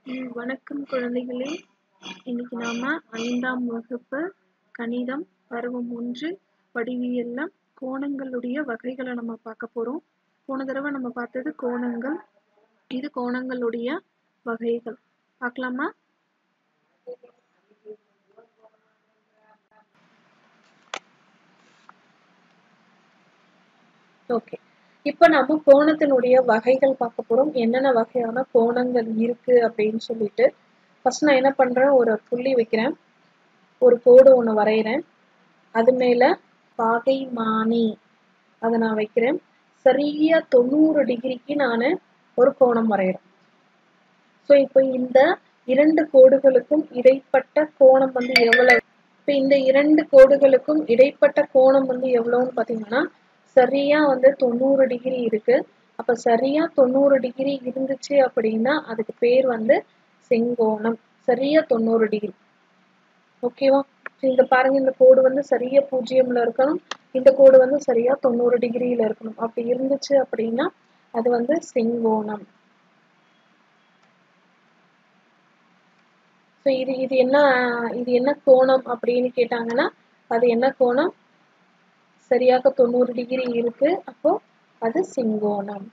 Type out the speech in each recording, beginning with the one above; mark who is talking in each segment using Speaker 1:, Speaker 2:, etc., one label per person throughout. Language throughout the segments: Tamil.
Speaker 1: ம், வணக்கம் குழந்தைகளே இன்னைக்கு நாம ஐந்தாம் வகுப்பு கணிதம் பருவம் ஒன்று வடிவியல்ல கோணங்களுடைய வகைகளை நம்ம பார்க்க போறோம் போன தடவை நம்ம பார்த்தது கோணங்கள் இது கோணங்களுடைய வகைகள் பார்க்கலாமா ஓகே இப்போ நம்ம கோணத்தினுடைய வகைகள் பார்க்க போறோம் என்னென்ன வகையான கோணங்கள் இருக்கு அப்படின்னு சொல்லிட்டு ஃபர்ஸ்ட் நான் என்ன பண்றேன் ஒரு புள்ளி வைக்கிறேன் ஒரு கோடு ஒன்று வரைகிறேன் அது மேல பாகை மானி அதை நான் வைக்கிறேன் சரியா தொண்ணூறு டிகிரிக்கு நான் ஒரு கோணம் வரைகிறேன் ஸோ இப்போ இந்த இரண்டு கோடுகளுக்கும் இடைப்பட்ட கோணம் வந்து எவ்வளவு இப்போ இந்த இரண்டு கோடுகளுக்கும் இடைப்பட்ட கோணம் வந்து எவ்வளவுன்னு பார்த்தீங்கன்னா சரியா வந்து தொண்ணூறு டிகிரி இருக்கு அப்ப சரியா தொண்ணூறு டிகிரி இருந்துச்சு அப்படின்னா அதுக்கு பேர் வந்து செங்கோணம் சரியா தொண்ணூறு டிகிரி ஓகேவா இந்த பாருங்க இந்த கோடு வந்து சரியா பூஜ்ஜியம்ல இருக்கணும் இந்த கோடு வந்து சரியா தொண்ணூறு டிகிரியில இருக்கணும் அப்படி இருந்துச்சு அப்படின்னா அது வந்து செங்கோணம் ஸோ இது இது என்ன இது என்ன கோணம் அப்படின்னு கேட்டாங்கன்னா அது என்ன கோணம் சரியாக தொண்ணூறு டிகிரி இருக்கு அப்போ அது செங்கோணம்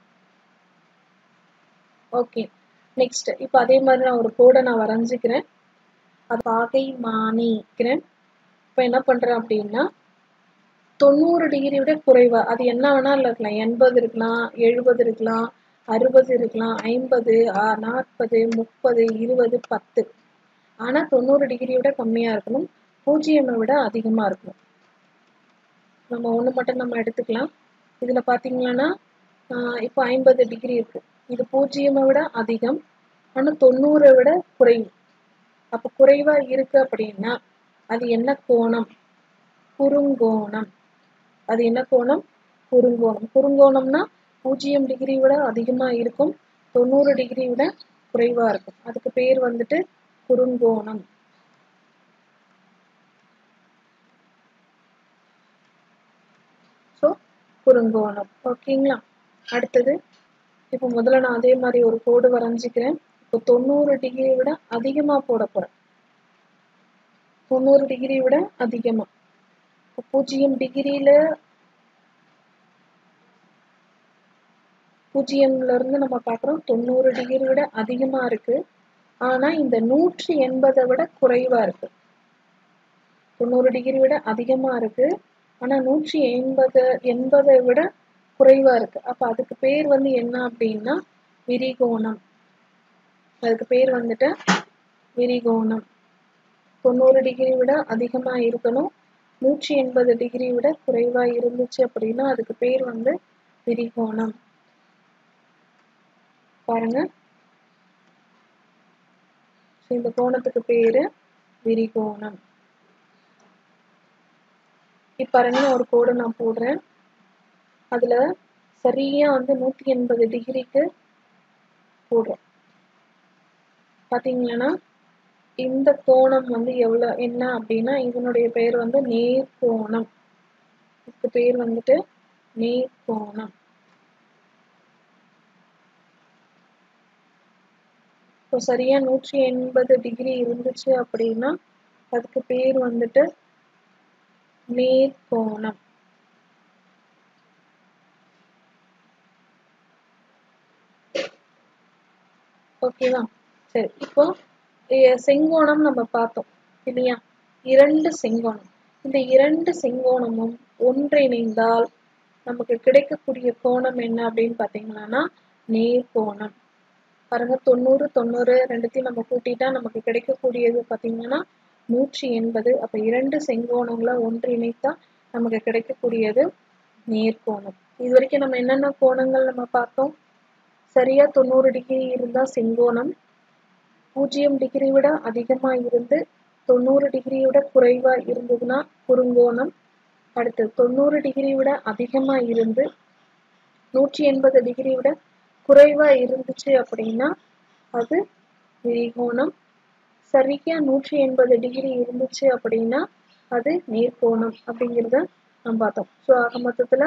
Speaker 1: ஓகே நெக்ஸ்ட் இப்போ அதே மாதிரி நான் ஒரு கோடை நான் வரைஞ்சிக்கிறேன் அது பாகை மானிக்கிறேன் இப்போ என்ன பண்றேன் அப்படின்னா தொண்ணூறு டிகிரி விட குறைவா அது என்ன வேணாலும் இருக்கலாம் எண்பது இருக்கலாம் எழுபது இருக்கலாம் அறுபது இருக்கலாம் ஐம்பது நாற்பது முப்பது இருபது பத்து ஆனா தொண்ணூறு டிகிரி விட கம்மியா இருக்கணும் பூஜ்ஜியமை விட அதிகமா இருக்கணும் நம்ம ஒன்று மட்டும் நம்ம எடுத்துக்கலாம் இதில் பார்த்தீங்கன்னா இப்போ ஐம்பது டிகிரி இருக்கு இது பூஜ்ஜியமை விட அதிகம் ஆனால் தொண்ணூறை விட குறைவு அப்போ குறைவா இருக்கு அப்படின்னா அது என்ன கோணம் குறுங்கோணம் அது என்ன கோணம் குறுங்கோணம் குறுங்கோணம்னா பூஜ்ஜியம் டிகிரி விட அதிகமாக இருக்கும் தொண்ணூறு டிகிரி விட குறைவா இருக்கும் அதுக்கு பேர் வந்துட்டு குறுங்கோணம் ஸோ குறுங்கோணம் ஓகேங்களா அடுத்தது இப்போ முதல்ல நான் அதே மாதிரி ஒரு கோடு வரைஞ்சிக்கிறேன் இப்போ தொண்ணூறு டிகிரி விட அதிகமாக போட போகிறேன் தொண்ணூறு டிகிரி விட அதிகமாக இப்போ பூஜ்ஜியம் டிகிரியில் பூஜ்ஜியம்ல இருந்து நம்ம பார்க்குறோம் தொண்ணூறு டிகிரி விட அதிகமாக இருக்கு ஆனால் இந்த நூற்றி எண்பதை விட குறைவாக இருக்கு தொண்ணூறு டிகிரி விட அதிகமாக இருக்கு ஆனால் நூற்றி எண்பது எண்பதை விட குறைவா இருக்கு அப்ப அதுக்கு பேர் வந்து என்ன அப்படின்னா விரிகோணம் அதுக்கு பேர் வந்துட்டு விரிகோணம் தொண்ணூறு டிகிரி விட அதிகமா இருக்கணும் நூற்றி எண்பது டிகிரி விட குறைவா இருந்துச்சு அப்படின்னா அதுக்கு பேர் வந்து விரிகோணம் பாருங்க இந்த கோணத்துக்கு பேரு விரிகோணம் இப்ப பாருங்க ஒரு கோடு நான் போடுறேன் அதுல சரியா வந்து நூத்தி எண்பது டிகிரிக்கு போடுறோம் பாத்தீங்கன்னா இந்த கோணம் வந்து எவ்வளவு என்ன அப்படின்னா இதனுடைய பேர் வந்து நேர்கோணம் இதுக்கு பேர் வந்துட்டு நேர்கோணம் இப்போ சரியா நூற்றி எண்பது டிகிரி இருந்துச்சு அப்படின்னா அதுக்கு பேர் வந்துட்டு நேர்கோணம் ஓகேவா சரி இப்போ செங்கோணம் நம்ம பார்த்தோம் இல்லையா இரண்டு செங்கோணம் இந்த இரண்டு செங்கோணமும் ஒன்றிணைந்தால் நமக்கு கிடைக்கக்கூடிய கோணம் என்ன அப்படின்னு பார்த்தீங்கன்னா நேர்கோணம் பாருங்க தொண்ணூறு தொண்ணூறு ரெண்டுத்தையும் நம்ம கூட்டிட்டா நமக்கு கிடைக்கக்கூடியது பார்த்தீங்கன்னா நூற்றி எண்பது அப்ப இரண்டு செங்கோணங்களை ஒன்றிணைத்தா நமக்கு கிடைக்கக்கூடியது நேர்கோணம் இது வரைக்கும் நம்ம என்னென்ன கோணங்கள் நம்ம பார்த்தோம் சரியா தொண்ணூறு டிகிரி இருந்தா செங்கோணம் பூஜ்ஜியம் டிகிரி விட அதிகமா இருந்து தொண்ணூறு டிகிரி விட குறைவா இருந்ததுன்னா குறுங்கோணம் அடுத்து தொண்ணூறு டிகிரி விட அதிகமா இருந்து நூற்றி எண்பது டிகிரி விட குறைவா இருந்துச்சு அப்படின்னா அது விரிகோணம் சரியா நூற்றி எண்பது டிகிரி இருந்துச்சு அப்படின்னா அது நேர்கோணம் அப்படிங்கிறத நம்ம பார்த்தோம் ஸோ ஆக மொத்தத்துல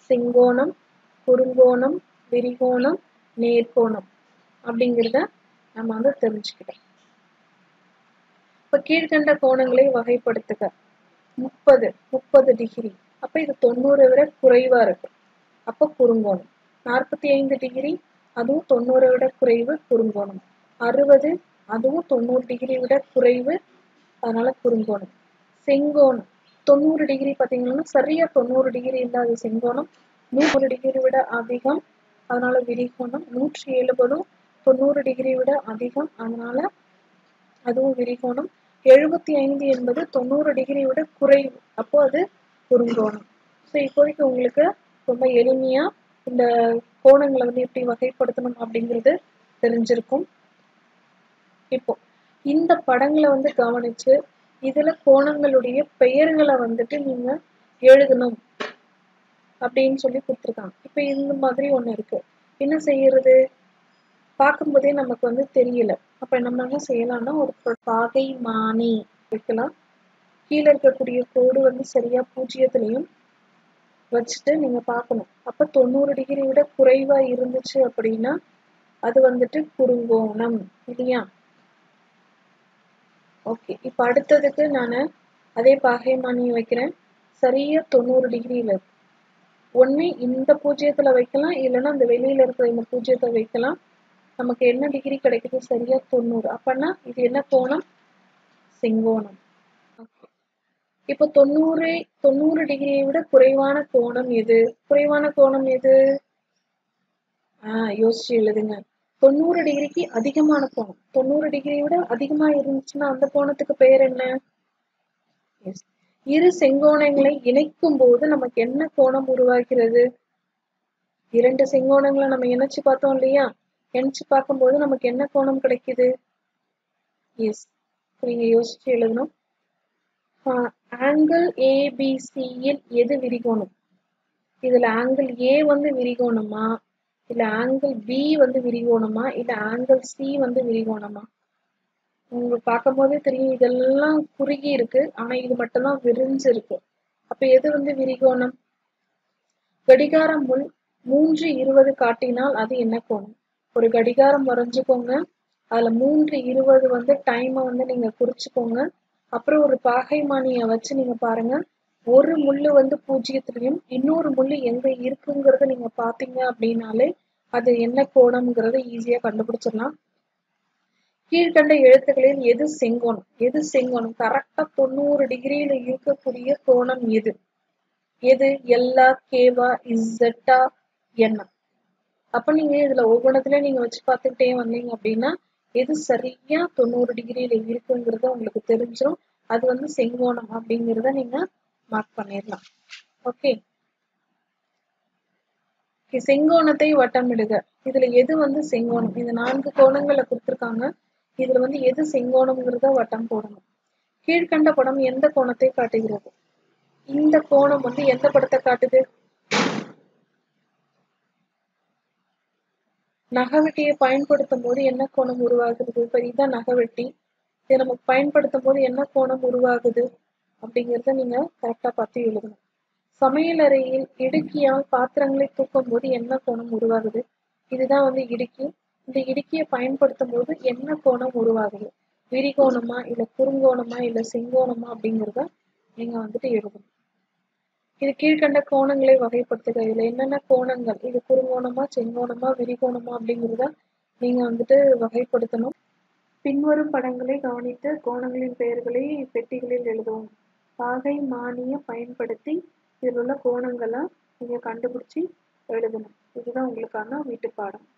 Speaker 1: செங்கோணம் குறுங்கோணம் விரிகோணம் நேர்கோணம் அப்படிங்கிறத நம்ம வந்து தெரிஞ்சுக்கிட்டோம் இப்ப கீழ்கண்ட கோணங்களை வகைப்படுத்துக முப்பது முப்பது டிகிரி அப்ப இது தொண்ணூறை விட குறைவா இருக்கு அப்ப குறுங்கோணம் நாற்பத்தி ஐந்து டிகிரி அதுவும் தொண்ணூறை விட குறைவு குறுங்கோணம் அறுபது அதுவும் தொண்ணூறு டிகிரி விட குறைவு அதனால குறுங்கோணம் செங்கோணம் தொண்ணூறு டிகிரி பார்த்தீங்கன்னா சரியா தொண்ணூறு டிகிரி இல்லாத செங்கோணம் நூறு டிகிரி விட அதிகம் அதனால விரிகோணம் நூற்றி எழுபதும் தொண்ணூறு டிகிரி விட அதிகம் அதனால அதுவும் விரிகோணம் எழுபத்தி ஐந்து என்பது தொண்ணூறு டிகிரி விட குறைவு அப்போ அது குறுங்கோணம் ஸோ இப்போதைக்கு உங்களுக்கு ரொம்ப எளிமையா இந்த கோணங்களை வந்து எப்படி வகைப்படுத்தணும் அப்படிங்கிறது தெரிஞ்சிருக்கும் இப்போ இந்த படங்களை வந்து கவனிச்சு இதுல கோணங்களுடைய பெயர்களை வந்துட்டு நீங்க எழுதணும் அப்படின்னு சொல்லி கொடுத்துருக்காங்க இப்ப இந்த மாதிரி ஒண்ணு இருக்கு என்ன செய்யறது பார்க்கும்போதே நமக்கு வந்து தெரியல அப்ப நம்ம என்ன செய்யலாம்னா ஒரு பாகை மானி வைக்கலாம் கீழே இருக்கக்கூடிய கோடு வந்து சரியா பூஜ்ஜியத்திலையும் வச்சுட்டு நீங்க பார்க்கணும் அப்ப தொண்ணூறு டிகிரி விட குறைவா இருந்துச்சு அப்படின்னா அது வந்துட்டு குறுங்கோணம் இல்லையா ஓகே இப்ப அடுத்ததுக்கு நான் அதே பாகைமானி வைக்கிறேன் சரியா தொண்ணூறு டிகிரியில இருக்கு ஒண்ணு இந்த பூஜ்ஜியத்துல வைக்கலாம் இல்லைன்னா அந்த வெளியில இருக்கிற இந்த பூஜ்ஜியத்தை வைக்கலாம் நமக்கு என்ன டிகிரி கிடைக்குது சரியா தொண்ணூறு அப்பன்னா இது என்ன கோணம் செங்கோணம் இப்போ தொண்ணூறு தொண்ணூறு டிகிரியை விட குறைவான கோணம் எது குறைவான கோணம் எது ஆஹ் யோசிச்சு எழுதுங்க தொண்ணூறு டிகிரிக்கு அதிகமான கோணம் தொண்ணூறு டிகிரியை விட அதிகமா இருந்துச்சுன்னா அந்த கோணத்துக்கு பெயர் என்ன இரு செங்கோணங்களை இணைக்கும் போது நமக்கு என்ன கோணம் உருவாகிறது இரண்டு செங்கோணங்களை நம்ம இணைச்சு பார்த்தோம் இல்லையா இணைச்சு பார்க்கும்போது நமக்கு என்ன கோணம் கிடைக்குது எஸ் நீங்க யோசிச்சு எழுதணும் ஆங்கிள் ஏபிசியில் எது விரிகோணம் இதுல ஆங்கிள் ஏ வந்து விரிகோணமா இல்ல ஆங்கிள் பி வந்து விரிகோணமா இல்ல ஆங்கிள் சி வந்து விரிகோணமா உங்களுக்கு பார்க்கும் போதே தெரியும் இதெல்லாம் குறுகி இருக்கு ஆனா இது மட்டும்தான் விரிஞ்சு இருக்கு அப்ப எது வந்து விரிகோணம் கடிகாரம் முள் மூன்று இருபது காட்டினால் அது என்ன கோணம் ஒரு கடிகாரம் வரைஞ்சுக்கோங்க அதுல மூன்று இருபது வந்து டைமை வந்து நீங்க குறிச்சுக்கோங்க அப்புறம் ஒரு பாகைமானிய வச்சு நீங்க பாருங்க ஒரு முள்ளு வந்து பூஜ்ஜியத்திலையும் இன்னொரு முள்ளு எங்க இருக்குங்கிறத நீங்க பாத்தீங்க அப்படின்னாலே அது என்ன கோணம்ங்கிறத ஈஸியா கண்டுபிடிச்சிடலாம் கீழ்கண்ட எழுத்துக்களில் எது செங்கோணம் எது செங்கோணம் கரெக்டா தொண்ணூறு டிகிரியில இருக்கக்கூடிய கோணம் எது எது எல்லா கேவா இசட்டா என்ன அப்ப நீங்க இதுல ஒவ்வொன்றத்துல நீங்க வச்சு பார்த்துக்கிட்டே வந்தீங்க அப்படின்னா எது சரியா தொண்ணூறு டிகிரியில இருக்குங்கிறத உங்களுக்கு தெரிஞ்சிடும் அது வந்து செங்கோணம் அப்படிங்கிறத நீங்க மார்க் பண்ணிடலாம் ஓகே செங்கோணத்தை வட்டமிடுக இதுல எது வந்து செங்கோணம் இந்த நான்கு கோணங்களை கொடுத்துருக்காங்க இதுல வந்து எது செங்கோணம்ங்கிறத வட்டம் போடணும் கீழ்கண்ட படம் எந்த கோணத்தை காட்டுகிறது இந்த கோணம் வந்து எந்த படத்தை காட்டுது நகவெட்டியை பயன்படுத்தும் போது என்ன கோணம் உருவாகுது இப்ப இதுதான் நகவெட்டி இதை நமக்கு பயன்படுத்தும் போது என்ன கோணம் உருவாகுது அப்படிங்கிறத நீங்க கரெக்டா பார்த்து எழுதணும் சமையல் அறையில் இடுக்கியால் பாத்திரங்களை தூக்கும் போது என்ன கோணம் உருவாகுது இதுதான் வந்து இடுக்கி இந்த இடுக்கியை பயன்படுத்தும் போது என்ன கோணம் உருவாகுது விரிகோணமா இல்ல குறுங்கோணமா இல்ல செங்கோணமா அப்படிங்கிறத நீங்க வந்துட்டு எழுதணும் இது கீழ்கண்ட கோணங்களை வகைப்படுத்துக இதுல என்னென்ன கோணங்கள் இது குறுங்கோணமா செங்கோணமா விரிகோணமா அப்படிங்கிறத நீங்க வந்துட்டு வகைப்படுத்தணும் பின்வரும் படங்களை கவனித்து கோணங்களின் பெயர்களை பெட்டிகளில் எழுதவும் பாகை மானிய பயன்படுத்தி இதில் உள்ள கோணங்களை நீங்க கண்டுபிடிச்சி எழுதணும் இதுதான் உங்களுக்கான வீட்டு பாடம்